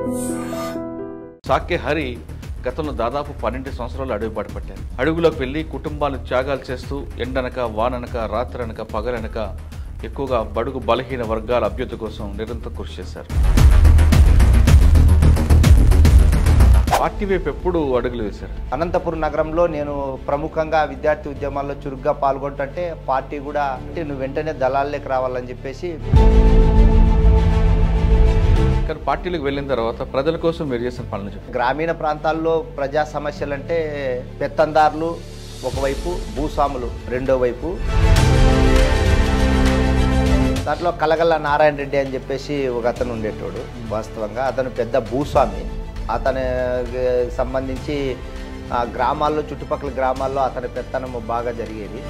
సాక్య హరి గతంలో దాదాపు పన్నెండు సంవత్సరాలు అడుగుబాటు పట్టారు అడుగులోకి వెళ్ళి కుటుంబాలు త్యాగాలు చేస్తూ ఎండనక వాననక రాత్రనక పగలనక ఎక్కువగా బడుగు బలహీన వర్గాల అభ్యుద్ధి కోసం నిరంతరం కృషి చేశారు పార్టీ వైపు ఎప్పుడు అడుగులు వేశారు అనంతపురం నగరంలో నేను ప్రముఖంగా విద్యార్థి ఉద్యమాల్లో చురుగ్గా పాల్గొంటుంటే పార్టీ కూడా అంటే నువ్వు వెంటనే దళాల్లోకి రావాలని చెప్పేసి కానీ పార్టీలకు వెళ్ళిన తర్వాత ప్రజల కోసం మీరు చేసిన పనులు చెప్పండి గ్రామీణ ప్రాంతాల్లో ప్రజా సమస్యలు అంటే పెత్తందారులు ఒకవైపు భూస్వాములు రెండో వైపు దాంట్లో కలగల్ల నారాయణ రెడ్డి అని చెప్పేసి ఒక అతను ఉండేటోడు వాస్తవంగా అతను పెద్ద భూస్వామి అతనికి సంబంధించి ఆ గ్రామాల్లో చుట్టుపక్కల గ్రామాల్లో అతని పెత్తనము బాగా జరిగేది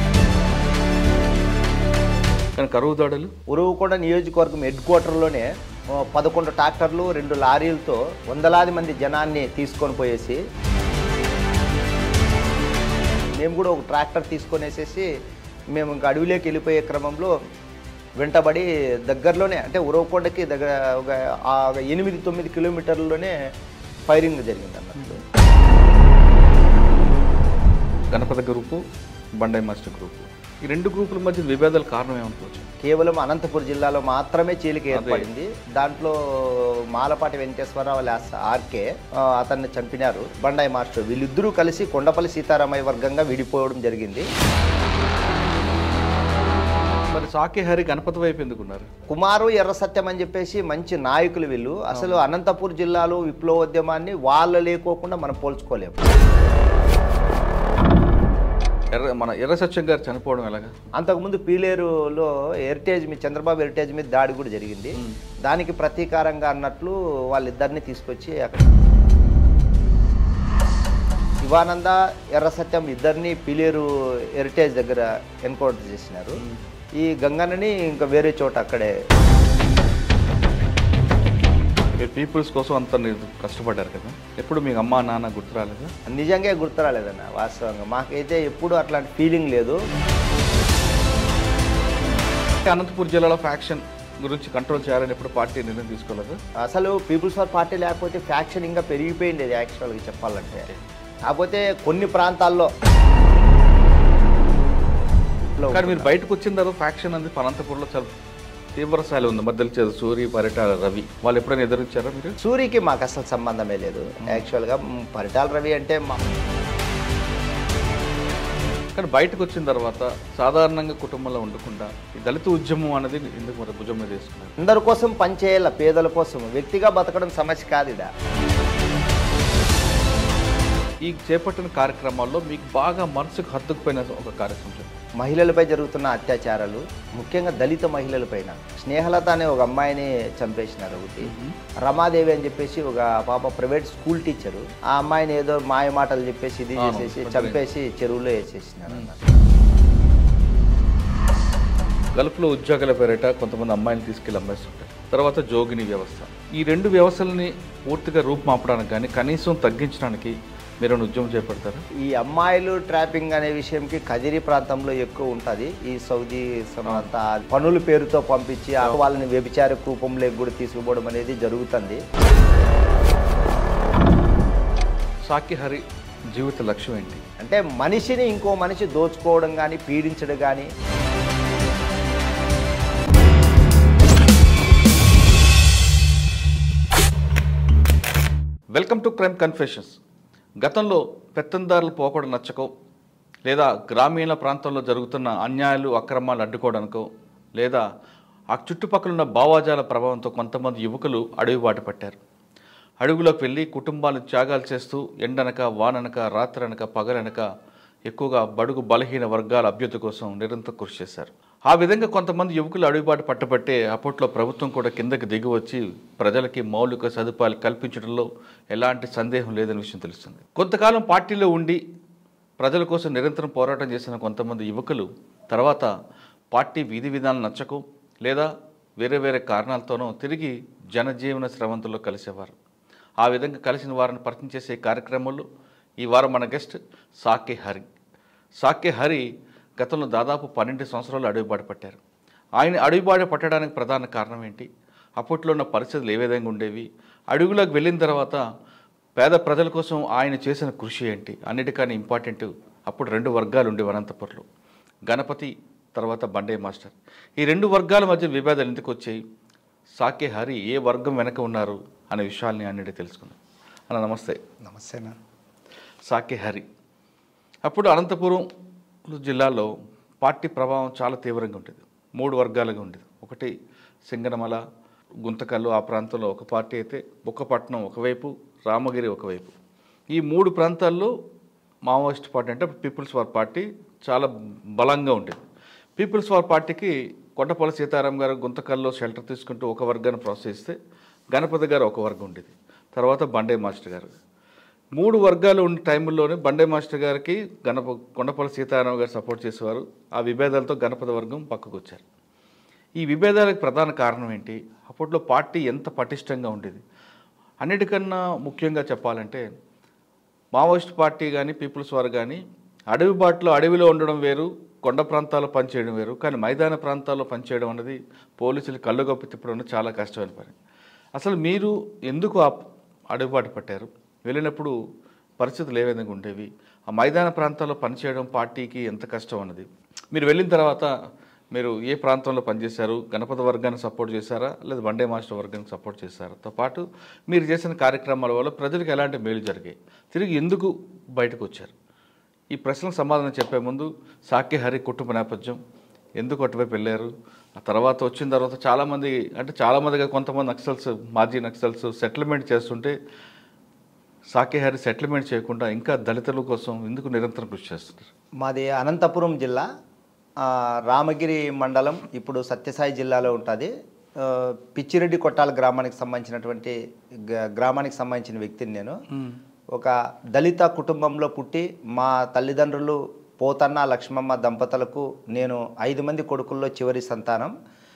కానీ కరువు దాడులు ఉరువుకొండ నియోజకవర్గం హెడ్ క్వార్టర్లోనే ఓ పదకొండు ట్రాక్టర్లు రెండు లారీలతో వందలాది మంది జనాన్ని తీసుకొని పోయేసి మేము కూడా ఒక ట్రాక్టర్ తీసుకొని వేసేసి మేము ఇంకా అడవిలోకి వెళ్ళిపోయే క్రమంలో వెంటబడి దగ్గరలోనే అంటే ఉరవకొండకి దగ్గర ఒక ఆ ఎనిమిది తొమ్మిది కిలోమీటర్లలోనే ఫైరింగ్ జరిగింది అన్నట్లు గణపతి గ్రూపు బండై మాస్టర్ గ్రూపు ఈ రెండు గ్రూపుల మధ్య విభేదాల కారణం ఏమనుకోవచ్చు కేవలం అనంతపురం జిల్లాలో మాత్రమే చీలిక ఏర్పడింది దాంట్లో మాలపాటి వెంకటేశ్వరరావు లాస్ ఆర్కే ఆ, అతన్ని చంపినారు బండాయి మాస్టర్ వీళ్ళిద్దరూ కలిసి కొండపల్లి సీతారామయ్య వర్గంగా విడిపోవడం జరిగింది మరి సాకే హరి గణపతి వైపు ఎందుకున్నారు కుమారు ఎర్ర సత్యం అని చెప్పేసి మంచి నాయకులు వీళ్ళు అసలు అనంతపూర్ జిల్లాలో విప్లవోద్యమాన్ని వాళ్ళు లేకోకుండా మనం పోల్చుకోలేము ఎర్ర మన ఎర్ర సత్యం గారు చనిపోవడం ఎలాగా అంతకుముందు పీలేరులో హెరిటేజ్ మీద చంద్రబాబు హెరిటేజ్ మీద దాడి కూడా జరిగింది దానికి ప్రతీకారంగా అన్నట్లు వాళ్ళిద్దరిని తీసుకొచ్చి అక్కడ శివానంద ఎర్ర సత్యం ఇద్దరిని పీలేరు హెరిటేజ్ దగ్గర ఎన్కౌంటర్ చేసినారు ఈ గంగన్నని ఇంకా వేరే చోట అక్కడే మీరు పీపుల్స్ కోసం అంత మీరు కష్టపడ్డారు కదా ఎప్పుడు మీకు అమ్మా నాన్న గుర్తు రాలేదా నిజంగా గుర్తురాలేదన్న వాస్తవంగా మాకైతే ఎప్పుడు అట్లాంటి ఫీలింగ్ లేదు అంటే అనంతపూర్ జిల్లాలో ఫ్యాక్షన్ గురించి కంట్రోల్ చేయాలని ఎప్పుడు పార్టీ నిర్ణయం తీసుకోలేదు అసలు పీపుల్స్ ఫర్ పార్టీ లేకపోతే ఫ్యాక్షన్ ఇంకా పెరిగిపోయింది యాక్చువల్గా చెప్పాలంటే కాకపోతే కొన్ని ప్రాంతాల్లో కానీ మీరు బయటకు వచ్చిన తర్వాత ఫ్యాక్షన్ అనేది అనంతపూర్లో చాలా తీవ్ర స్థాయిలో ఉంది మధ్యలో చేదు సూరి పరిటాల రవి వాళ్ళు ఎప్పుడైనా ఎదురించారా మీరు సూరికి మాకు అసలు సంబంధమే లేదు యాక్చువల్గా మ్, పరిటాల రవి అంటే మా కానీ బయటకు వచ్చిన తర్వాత సాధారణంగా కుటుంబంలో ఉండకుండా ఈ దళిత ఉద్యమం అనేది ఎందుకు మరి భుజం మీద వేసుకున్నారు అందరి కోసం పనిచేయాల పేదల కోసం వ్యక్తిగా బతకడం సమస్య కాదు ఇడ ఈ చేపట్టిన కార్యక్రమాల్లో మీకు బాగా మనసుకు హత్తుకుపోయిన ఒక కార్యక్రమం చెప్పండి. మహిళలపై జరుగుతున్న అత్యాచారాలు ముఖ్యంగా దళిత మహిళలపైన స్నేహలత అనే ఒక అమ్మాయిని చంపేసినారు ఒకటి రమాదేవి అని చెప్పేసి ఒక పాప ప్రైవేట్ స్కూల్ టీచరు ఆ అమ్మాయిని ఏదో మాయ మాటలు చెప్పేసి ఇది అవును, చేసేసి కొంచెం. చంపేసి చెరువులో వేసేసినారు అన్నమాట. గల్ఫ్లో ఉద్యోగాల పేరిట కొంతమంది అమ్మాయిలు తీసుకెళ్ళి అమ్మేస్తుంటారు తర్వాత జోగిని వ్యవస్థ ఈ రెండు వ్యవస్థలని పూర్తిగా రూపుమాపడానికి కానీ కనీసం తగ్గించడానికి మీరు ఏమైనా ఉద్యమం చేపడతారా ఈ అమ్మాయిలు ట్రాపింగ్ అనే విషయంకి కదిరి ప్రాంతంలో ఎక్కువ ఉంటుంది ఈ సౌదీ అంతా పనుల పేరుతో పంపించి ఆ వాళ్ళని వ్యభిచార రూపంలోకి కూడా తీసుకుపోవడం అనేది జరుగుతుంది సాకిహరి జీవిత లక్ష్యం ఏంటి అంటే మనిషిని ఇంకో మనిషి దోచుకోవడం కానీ పీడించడం కానీ వెల్కమ్ టు క్రైమ్ కన్ఫెషన్స్ గతంలో పెత్తందారులు పోకూడదు నచ్చకో లేదా గ్రామీణ ప్రాంతంలో జరుగుతున్న అన్యాయాలు అక్రమాలు అడ్డుకోవడానికో లేదా ఆ చుట్టుపక్కల ఉన్న భావాజాల ప్రభావంతో కొంతమంది యువకులు అడవి బాట పట్టారు అడుగులోకి వెళ్ళి కుటుంబాలు త్యాగాలు చేస్తూ ఎండనక వాననక రాత్రనక పగలనక ఎక్కువగా బడుగు బలహీన వర్గాల అభ్యుద్ధి కోసం నిరంతరం కృషి చేశారు ఆ విధంగా కొంతమంది యువకులు అడుగుబాటు పట్టబట్టే అప్పట్లో ప్రభుత్వం కూడా కిందకి దిగి వచ్చి ప్రజలకి మౌలిక సదుపాయాలు కల్పించడంలో ఎలాంటి సందేహం లేదని విషయం తెలుస్తుంది కొంతకాలం పార్టీలో ఉండి ప్రజల కోసం నిరంతరం పోరాటం చేసిన కొంతమంది యువకులు తర్వాత పార్టీ విధి విధానాలు నచ్చకు లేదా వేరే వేరే కారణాలతోనో తిరిగి జనజీవన స్రవంతుల్లో కలిసేవారు ఆ విధంగా కలిసిన వారిని పరిచయం చేసే కార్యక్రమంలో ఈ వారం మన గెస్ట్ సాకే హరి సాకే హరి గతంలో దాదాపు పన్నెండు సంవత్సరాలు అడవిబాటు పట్టారు ఆయన అడవిబాట పట్టడానికి ప్రధాన కారణం ఏంటి అప్పట్లో ఉన్న పరిస్థితులు ఏ విధంగా ఉండేవి అడుగులోకి వెళ్ళిన తర్వాత పేద ప్రజల కోసం ఆయన చేసిన కృషి ఏంటి అన్నిటికన్నా ఇంపార్టెంట్ అప్పుడు రెండు వర్గాలు ఉండేవి అనంతపురంలో గణపతి తర్వాత బండే మాస్టర్ ఈ రెండు వర్గాల మధ్య విభేదాలు ఎందుకు వచ్చాయి సాకే హరి ఏ వర్గం వెనక ఉన్నారు అనే విషయాల్ని అన్నిటి తెలుసుకుందాం అన్న నమస్తే నమస్తేనా సాకే హరి అప్పుడు అనంతపురం జిల్లాలో పార్టీ ప్రభావం చాలా తీవ్రంగా ఉండేది మూడు వర్గాలుగా ఉండేది ఒకటి సింగనమల గుంతకల్లు ఆ ప్రాంతంలో ఒక పార్టీ అయితే బుక్కపట్నం ఒకవైపు రామగిరి ఒకవైపు ఈ మూడు ప్రాంతాల్లో మావోయిస్ట్ పార్టీ అంటే పీపుల్స్ వార్ పార్టీ చాలా బలంగా ఉండేది పీపుల్స్ వార్ పార్టీకి కొండపల్లి సీతారాం గారు గుంతకల్లో షెల్టర్ తీసుకుంటూ ఒక వర్గాన్ని ప్రోత్సహిస్తే గణపతి గారు ఒక వర్గం ఉండేది తర్వాత బండే మాస్టర్ గారు మూడు వర్గాలు ఉన్న టైంలోనే బండే మాస్టర్ గారికి గణప కొండపల్లి సీతారామ గారు సపోర్ట్ చేసేవారు ఆ విభేదాలతో గణపతి వర్గం పక్కకు వచ్చారు ఈ విభేదాలకు ప్రధాన కారణం ఏంటి అప్పట్లో పార్టీ ఎంత పటిష్టంగా ఉండేది అన్నిటికన్నా ముఖ్యంగా చెప్పాలంటే మావోయిస్ట్ పార్టీ కానీ పీపుల్స్ వారు కానీ అడవి బాటలో అడవిలో ఉండడం వేరు కొండ ప్రాంతాల్లో పనిచేయడం వేరు కానీ మైదాన ప్రాంతాల్లో పనిచేయడం అనేది పోలీసులు కళ్ళుగొప్పి తిప్పడం అనేది చాలా కష్టమైన పని అసలు మీరు ఎందుకు ఆ అడవిబాటు పట్టారు వెళ్ళినప్పుడు పరిస్థితులు ఏ విధంగా ఉండేవి ఆ మైదాన ప్రాంతాల్లో పనిచేయడం పార్టీకి ఎంత కష్టం అన్నది మీరు వెళ్ళిన తర్వాత మీరు ఏ ప్రాంతంలో పనిచేశారు గణపతి వర్గాన్ని సపోర్ట్ చేశారా లేదా బండే మాస్టర్ వర్గానికి సపోర్ట్ చేశారాతో పాటు మీరు చేసిన కార్యక్రమాల వల్ల ప్రజలకు ఎలాంటి మేలు జరిగాయి తిరిగి ఎందుకు బయటకు వచ్చారు ఈ ప్రశ్నకు సమాధానం చెప్పే ముందు సాకి హరి కుటుంబ నేపథ్యం ఎందుకు అటువైపు వెళ్ళారు ఆ తర్వాత వచ్చిన తర్వాత చాలామంది అంటే చాలామందిగా కొంతమంది నక్సల్స్ మాజీ నక్సల్స్ సెటిల్మెంట్ చేస్తుంటే సాకి హరి సెటిల్మెంట్ చేయకుండా ఇంకా దళితుల కోసం ఎందుకు నిరంతరం కృషి చేస్తున్నారు మాది అనంతపురం జిల్లా ఆ, రామగిరి మండలం ఇప్పుడు సత్యసాయి జిల్లాలో ఉంటుంది ఆ, పిచ్చిరెడ్డి కొట్టాల గ్రామానికి సంబంధించినటువంటి గ- గ్రామానికి సంబంధించిన వ్యక్తిని నేను ఒక దళిత కుటుంబంలో పుట్టి మా తల్లిదండ్రులు పోతన్న లక్ష్మమ్మ దంపతులకు నేను ఐదు మంది కొడుకుల్లో చివరి సంతానం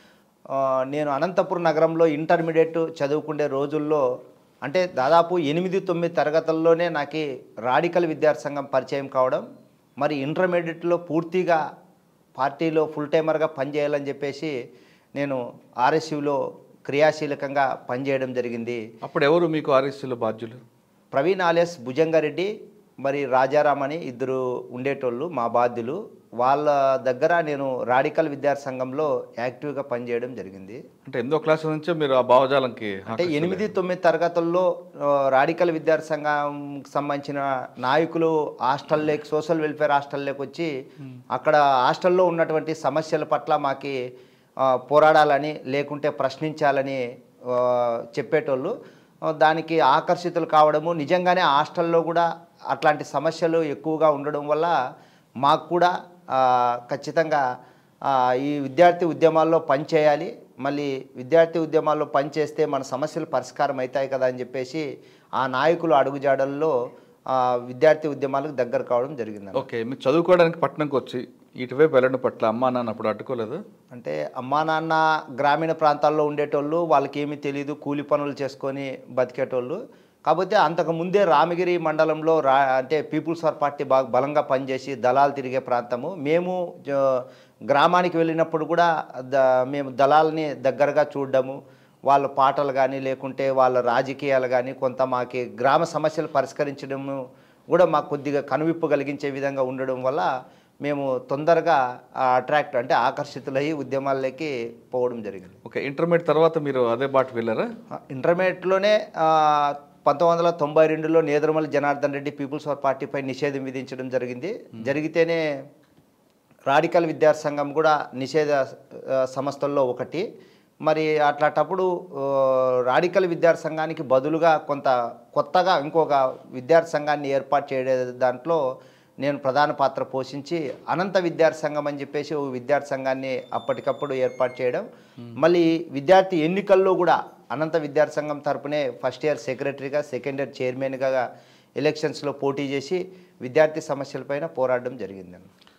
ఆ, నేను అనంతపురం నగరంలో ఇంటర్మీడియట్ చదువుకునే రోజుల్లో అంటే దాదాపు ఎనిమిది తొమ్మిది తరగతుల్లోనే నాకు రాడికల్ విద్యార్థి సంఘం పరిచయం కావడం మరి ఇంటర్మీడియట్లో పూర్తిగా పార్టీలో ఫుల్ టైమర్గా పనిచేయాలని చెప్పేసి నేను ఆర్ఎస్యులో క్రియాశీలకంగా పనిచేయడం జరిగింది అప్పుడు ఎవరు మీకు ఆర్ఎస్సీలో బాధ్యులు ప్రవీణ్ ఆలియస్ భుజంగారెడ్డి మరి రాజారాం అని ఇద్దరు ఉండేటోళ్ళు మా బాధ్యులు వాళ్ళ దగ్గర నేను రాడికల్ విద్యార్థి సంఘంలో యాక్టివ్గా పనిచేయడం జరిగింది అంటే ఎనిమిదో క్లాస్ నుంచే మీరు ఆ భావజాలంకి అంటే ఎనిమిది తొమ్మిది తరగతుల్లో ఆ, రాడికల్ విద్యార్థి సంఘంకి సంబంధించిన నాయకులు హాస్టల్లోకి సోషల్ వెల్ఫేర్ హాస్టల్లోకి వచ్చి అక్కడ హాస్టల్లో ఉన్నటువంటి సమస్యల పట్ల మాకి ఆ, పోరాడాలని లేకుంటే ప్రశ్నించాలని ఆ, చెప్పేటోళ్ళు ఆ, దానికి ఆకర్షితులు కావడము నిజంగానే హాస్టల్లో కూడా అట్లాంటి సమస్యలు ఎక్కువగా ఉండడం వల్ల మాకు కూడా ఆ, ఖచ్చితంగా ఆ, ఈ విద్యార్థి ఉద్యమాల్లో పనిచేయాలి మళ్ళీ విద్యార్థి ఉద్యమాల్లో పనిచేస్తే మన సమస్యలు పరిష్కారం అవుతాయి కదా అని చెప్పేసి ఆ నాయకులు అడుగుజాడల్లో ఆ, విద్యార్థి ఉద్యమాలకు దగ్గర కావడం జరిగింది ఓకే మీరు చదువుకోవడానికి పట్టణంకి వచ్చి ఇటువైపు వెళ్ళడం పట్ల అమ్మా నాన్న అప్పుడు అడ్డుకోలేదు అంటే అమ్మా నాన్న గ్రామీణ ప్రాంతాల్లో ఉండేటోళ్ళు వాళ్ళకి ఏమీ తెలియదు కూలి పనులు చేసుకొని బతికేటోళ్ళు కాకపోతే అంతకు ముందే రామగిరి మండలంలో రా అంటే పీపుల్స్ వార్ పార్టీ బాగా బలంగా పనిచేసి దళాలు తిరిగే ప్రాంతము మేము జ- గ్రామానికి వెళ్ళినప్పుడు కూడా ద మేము దళాలని దగ్గరగా చూడడము వాళ్ళ పాటలు కానీ లేకుంటే వాళ్ళ రాజకీయాలు కానీ కొంత మాకి గ్రామ సమస్యలు పరిష్కరించడము కూడా మాకు కొద్దిగా కనువిప్పు కలిగించే విధంగా ఉండడం వల్ల మేము తొందరగా అట్రాక్ట్ అంటే ఆకర్షితులయ్యి ఉద్యమాల్లోకి పోవడం జరిగింది ఓకే ఇంటర్మీడియట్ తర్వాత మీరు అదే బాట వెళ్ళారా ఇంటర్మీడియట్లోనే పంతొమ్మిది వందల తొంభై రెండులో నేదురుమల జనార్దన్ రెడ్డి పీపుల్స్ వార్ పార్టీపై నిషేధం విధించడం జరిగింది జరిగితేనే రాడికల్ విద్యార్థి సంఘం కూడా నిషేధ ఆ, సంస్థల్లో ఒకటి మరి అట్లాంటప్పుడు ఆ, రాడికల్ విద్యార్థి సంఘానికి బదులుగా కొంత కొత్తగా ఇంకొక విద్యార్థి సంఘాన్ని ఏర్పాటు చేయడే దాంట్లో నేను ప్రధాన పాత్ర పోషించి అనంత విద్యార్థి సంఘం అని చెప్పేసి ఓ విద్యార్థి సంఘాన్ని అప్పటికప్పుడు ఏర్పాటు చేయడం మళ్ళీ విద్యార్థి ఎన్నికల్లో కూడా అనంత విద్యార్థి సంఘం తరపునే ఫస్ట్ ఇయర్ సెక్రటరీగా సెకండ్ ఇయర్ చైర్మన్గా ఎలక్షన్స్లో పోటీ చేసి విద్యార్థి సమస్యలపైన పోరాడడం జరిగిందండి